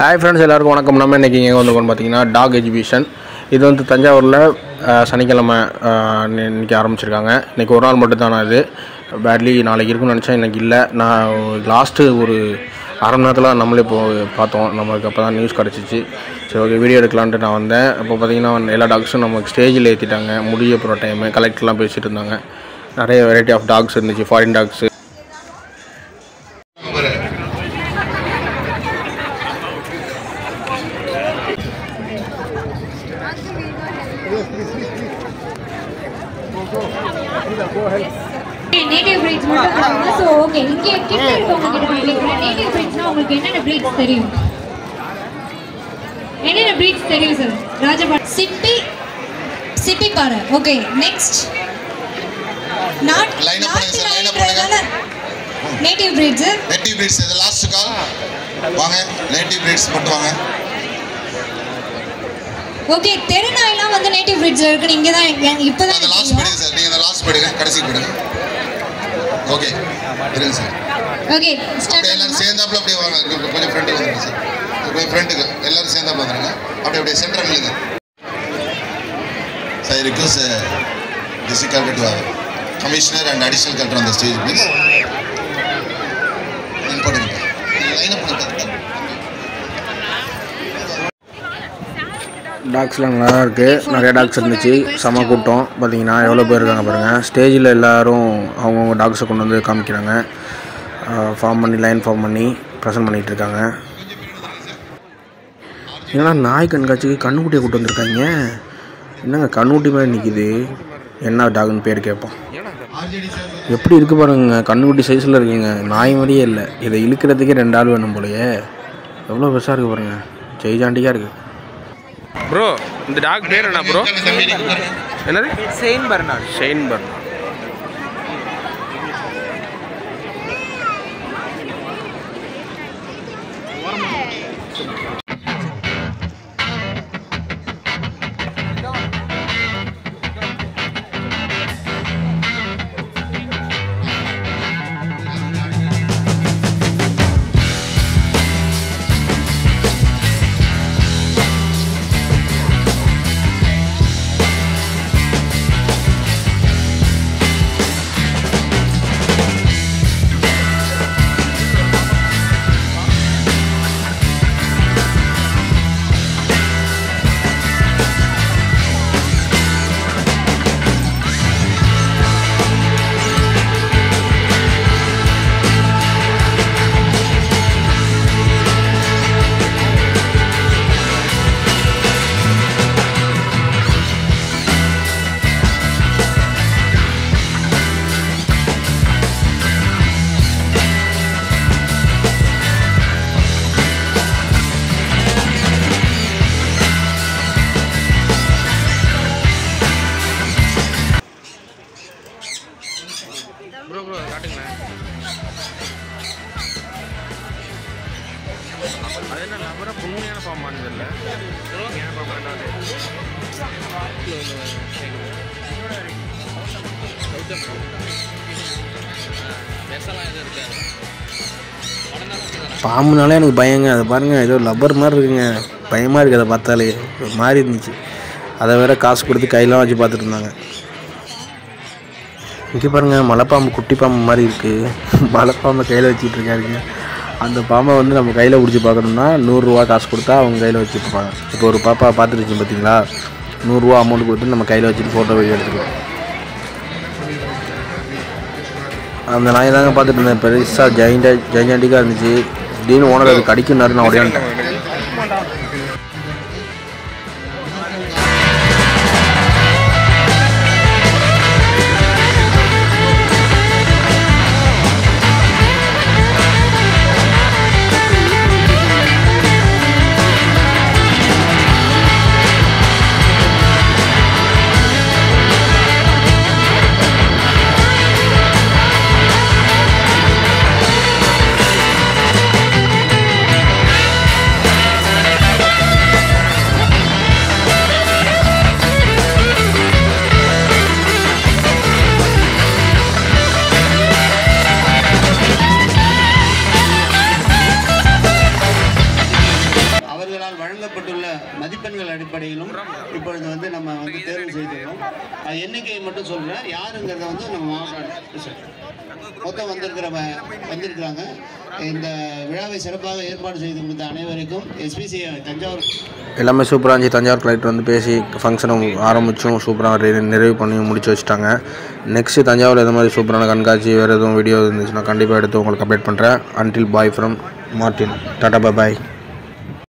Hi friends எல்லாருக்கும் வணக்கம் நம்ம இன்றைக்கி எங்கே வந்திருக்கோம் பார்த்தீங்கன்னா டாக் எஜிபிஷன் இது வந்து தஞ்சாவூரில் அஹ், சனிக்கிழமை அஹ், இன்னி- இன்னைக்கு ஆரம்பிச்சிருக்காங்க இன்றைக்கி ஒரு நாள் மட்டும் தான் இது பேட்லி நாளைக்கு இருக்குன்னு நினச்சேன் இன்றைக்கி இல்லை நான் லாஸ்ட்டு ஒரு அரை மணி நேரத்தில் நம்மளே இப்போ பார்த்தோம் நம்மளுக்கு அப்போ தான் நியூஸ் கிடச்சிச்சு சரி ஓகே வீடியோ எடுக்கலான்ட்டு நான் வந்தேன் இப்போ பார்த்தீங்கன்னா எல்லா டாக்ஸும் நமக்கு ஸ்டேஜில் ஏற்றிட்டாங்க முடிய போகிற டைமு கலெக்டர்லாம் பேசிகிட்டு இருந்தாங்க நிறைய வெரைட்டி ஆஃப் டாக்ஸ் இருந்துச்சு ஃபாரின் டாக்ஸு நேட்டிவ் பிரீட்ஸ் மட்டும் கொடுங்க ஸோ ஓகே இங்கே கிட்ட இருக்கவங்க கிட்ட நான் கேட்குறேன் நேட்டிவ் பிரீட்ஸ்னா உங்களுக்கு என்னென்ன பிரீட்ஸ் தெரியும் என்னென்ன பிரீட்ஸ் தெரியும் சார் ராஜபாட் Chippi Chippiparai okay next not Line up பண்ணுங்க sir, line up பண்ணுங்க. நேட்டிவ் பிரீட்ஸ் நேட்டிவ் பிரீட்ஸ் இது லாஸ்ட் கால் வாங்க நேட்டிவ் பிரீட்ஸ் மட்டும் வாங்க ஓகே தெருநாயெல்லாம் வந்து நேட்டிவ் பிரீட்ஸ்ல இருக்கு நீங்க தான் இப்பதான் அந்த லாஸ்ட் போயிடுங்க சார் நீங்க அந்த லாஸ்ட் போயிடுங்க கடைசிக்கு போயிடுங்க ஓகே இருங்க சார் ஓகே அப்படியே ஸ்டார்ட் எல்லாரும் சேர்ந்தாப்புல அப்படியே வாங்க கொஞ்சம் கொஞ்சம் ஃப்ரெண்டுக்கு வந்துருங்க சார் கொஞ்சம் ஃப்ரெண்டுக்கு எல்லாரும் சேர்ந்தாப்புல வந்துருங்க அப்படியே அப்படியே சென்டர் நில்லுங்க sir request district collector to commissioner and additional collector அந்த ஸ்டேஜ் ப்ளீஸ் போடுங்க லைன் அப் பண்ணுங்க டாக்ஸ்லாம் நல்லா இருக்குது நிறைய டாக்ஸ் இருந்துச்சு செம கூட்டம் பார்த்தீங்கன்னா எவ்வளோ பேர் இருக்காங்க பாருங்கள் ஸ்டேஜில் எல்லாரும் அவங்கவுங்க டாக்ஸை கொண்டு வந்து காமிக்கிறாங்க ஃபார்ம் பண்ணி லைன் ஃபார்ம் பண்ணி ப்ரெசென்ட் பண்ணிகிட்டு இருக்காங்க ஏன்னா நாய் கண்காட்சிக்கு கண்ணுக்குட்டியை கூட்டு வந்திருக்காங்க என்னங்க கண்ணுக்குட்டி மாதிரி நிற்கிது என்ன டாக்னு பேர் கேட்போம் எப்படி இருக்கு பாருங்க கண்ணுக்குட்டி சைஸில் இருக்குங்க நாய் மாதிரியே இல்லை இதை இழுக்கிறதுக்கே ரெண்டு ஆள் வேணும் போலயே எவ்வளோ பெருசாக இருக்குது பாருங்க ஜெய்ஜாண்டிக்காக இருக்குது ப்ரோ இந்த டாக் பேர் என்ன ப்ரோ என்னது Saint Bernard Saint Bern bro bro காட்டுங்களேன் அது என்ன லபரா உண்மையான ஃபார்ம் ஆனது இல்லை உண்மையான ஃபார்ம் ஆனது பாம்புனாலே எனக்கு பயங்க அதை பாருங்க ஏதோ லப்பர் மாதிரி இருக்குங்க பயமாக இருக்குது அதை பார்த்தாலே ஒரு மாதிரி இருந்துச்சு அதை வேற காசு கொடுத்து கையெல்லாம் வச்சு பார்த்துட்டு இருந்தாங்க இங்கே பாருங்க மலைப்பாம்பு குட்டி பாம்பு மாதிரி இருக்குது மலைப்பாம்பை கையில் வச்சுட்டு இருக்காருங்க அந்த பாம்பை வந்து நம்ம கையில் பிடிச்சி பார்க்கணும்னா நூறுரூவா காசு கொடுத்தா அவங்க கையில் வச்சு பார்ப்பாங்க இப்போ ஒரு பாப்பா பார்த்துருச்சு பார்த்தீங்களா நூறுரூவா அமௌண்ட் கொடுத்து நம்ம கையில் வச்சுட்டு ஃபோட்டோ வீடியோ எடுத்துக்கலாம் அந்த நாயை தாங்க பார்த்துட்டு இருந்தேன் பெருசாக ஜெயிண்டா ஜெயிண்டாண்டிக்காக இருந்துச்சு திடீர்னு ஓனர் அது கடிக்குன்னாரு நான் உடையாண்டேன் அவர்களால் வழங்கப்பட்டுள்ள மதிப்பெண்கள் அடிப்படையிலும் இப்பொழுது வந்து நம்ம வந்து தேர்வு செய்துள்ளோம் அது எண்ணிக்கையை மட்டும் சொல்கிறேன் யாருங்கிறத வந்து நம்ம மாவட்ட சரி. மொத்தம் வந்திருக்கிற வந்திருக்கிறாங்க இந்த விழாவை சிறப்பாக ஏற்பாடு செய்து கொடுத்த அனைவருக்கும் எஸ்பிசி தஞ்சாவூர் எல்லாமே சூப்பராக இருந்துச்சு தஞ்சாவூர் கலெக்டர் வந்து பேசி ஃபங்க்ஷனும் ஆரம்பிச்சும் சூப்பராக நிறைவு பண்ணி முடிச்சு வச்சுட்டாங்க நெக்ஸ்ட்டு தஞ்சாவூர் எது மாதிரி சூப்பரான கண்காட்சி வேறு எதுவும் வீடியோ இருந்துச்சுன்னா கண்டிப்பாக எடுத்து உங்களுக்கு அப்டேட் பண்ணுறேன் until bye from Martin tata bye